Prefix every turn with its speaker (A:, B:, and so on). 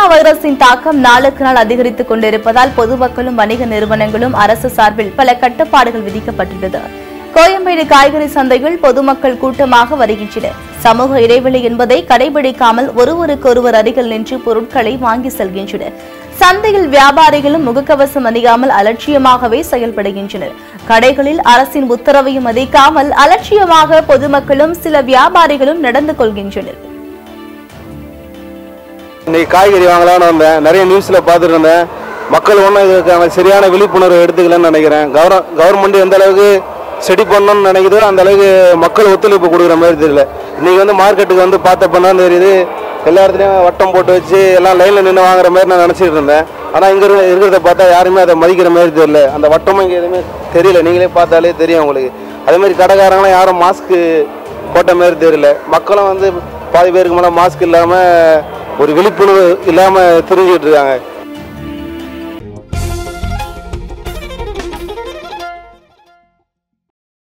A: வைரஸின் தாக்கம் நாளுக்கு நாள் அதிகரித்துக் கொண்டிருப்பதால் பொதுமக்களும் வணிக நிறுவனங்களும் அரசு சார்பில் பல கட்டுப்பாடுகள் விதிக்கப்பட்டுள்ளது கோயம்பேடு காய்கறி சந்தையில் பொதுமக்கள் கூட்டமாக வருகின்றனர் சமூக இடைவெளி என்பதை கடைபிடிக்காமல் ஒருவருக்கொருவர் அருகில் நின்று பொருட்களை வாங்கி செல்கின்றனர் சந்தையில் வியாபாரிகளும் முகக்கவசம் அணியாமல் அலட்சியமாகவே செயல்படுகின்றனர் கடைகளில் அரசின் உத்தரவையும் மதிக்காமல் அலட்சியமாக பொதுமக்களும் சில வியாபாரிகளும் நடந்து கொள்கின்றனர்
B: இன்னைக்கு காய்கறி வாங்கலாம்னு வந்தேன் நிறைய நியூஸில் பார்த்துட்டு இருந்தேன் மக்கள் ஒன்றும் இதுக்கான சரியான விழிப்புணர்வு எடுத்துக்கலன்னு நினைக்கிறேன் கவர் கவர்மெண்ட் எந்த அளவுக்கு ஸ்டடி பண்ணணும்னு நினைக்குதோ அந்த அளவுக்கு மக்கள் ஒத்துழைப்பு கொடுக்குற மாதிரி தெரியல இன்னைக்கு வந்து மார்க்கெட்டுக்கு வந்து பார்த்தப்ப தான் தெரியுது எல்லா இடத்துலையும் வட்டம் போட்டு வச்சு எல்லாம் லைனில் நின்று வாங்குற மாதிரி நான் நினச்சிட்டு இருந்தேன் ஆனால் இங்கே இருக்கிறத பார்த்தா யாருமே அதை மதிக்கிற மாதிரி தெரியல அந்த வட்டமும் இங்கே எதுவுமே தெரியல நீங்களே பார்த்தாலே தெரியும் உங்களுக்கு அதே மாதிரி கடைக்காரங்களாம் யாரும் மாஸ்க்கு போட்ட மாதிரி தெரியல மக்களும் வந்து பாதி பேருக்கு மேலே மாஸ்க் இல்லாமல் ஒரு விழிப்புணர்வு இல்லாமல் தெரிஞ்சுக்கிட்டு இருக்காங்க